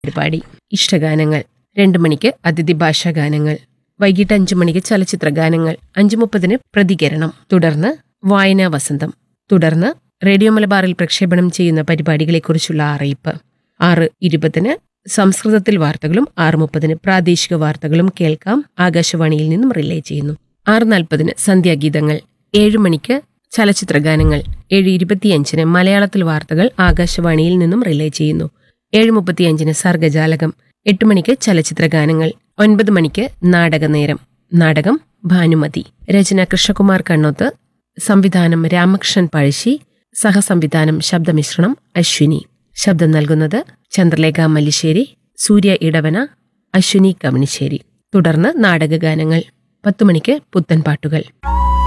പരിപാടി ഇഷ്ടഗാനങ്ങൾ രണ്ടു മണിക്ക് അതിഥി ഭാഷാ ഗാനങ്ങൾ വൈകിട്ട് അഞ്ചു മണിക്ക് ചലച്ചിത്ര ഗാനങ്ങൾ അഞ്ചു മുപ്പതിന് പ്രതികരണം തുടർന്ന് വായനാ വസന്തം തുടർന്ന് റേഡിയോ മലബാറിൽ പ്രക്ഷേപണം ചെയ്യുന്ന പരിപാടികളെക്കുറിച്ചുള്ള അറിയിപ്പ് ആറ് ഇരുപതിന് സംസ്കൃതത്തിൽ വാർത്തകളും ആറ് മുപ്പതിന് പ്രാദേശിക വാർത്തകളും കേൾക്കാം ആകാശവാണിയിൽ നിന്നും റിലേ ചെയ്യുന്നു ആറ് നാൽപ്പതിന് സന്ധ്യാഗീതങ്ങൾ ഏഴ് മണിക്ക് ചലച്ചിത്ര ഗാനങ്ങൾ ഏഴ് ഇരുപത്തിയഞ്ചിന് മലയാളത്തിൽ വാർത്തകൾ ആകാശവാണിയിൽ നിന്നും റിലേ ചെയ്യുന്നു ഏഴ് മുപ്പത്തിയഞ്ചിന് സർഗജാലകം എട്ട് മണിക്ക് ചലച്ചിത്ര ഗാനങ്ങൾ ഒൻപത് മണിക്ക് നാടകനേരം നാടകം ഭാനുമതി രചന കൃഷ്ണകുമാർ കണ്ണോത്ത് സംവിധാനം രാമകൃഷ്ണൻ പഴശ്ശി സഹസംവിധാനം ശബ്ദമിശ്രണം അശ്വിനി ശബ്ദം നൽകുന്നത് ചന്ദ്രലേഖ മല്ലിശ്ശേരി സൂര്യ ഇടവന അശ്വിനി കവണിശ്ശേരി തുടർന്ന് നാടകഗാനങ്ങൾ പത്തു മണിക്ക് പുത്തൻ പാട്ടുകൾ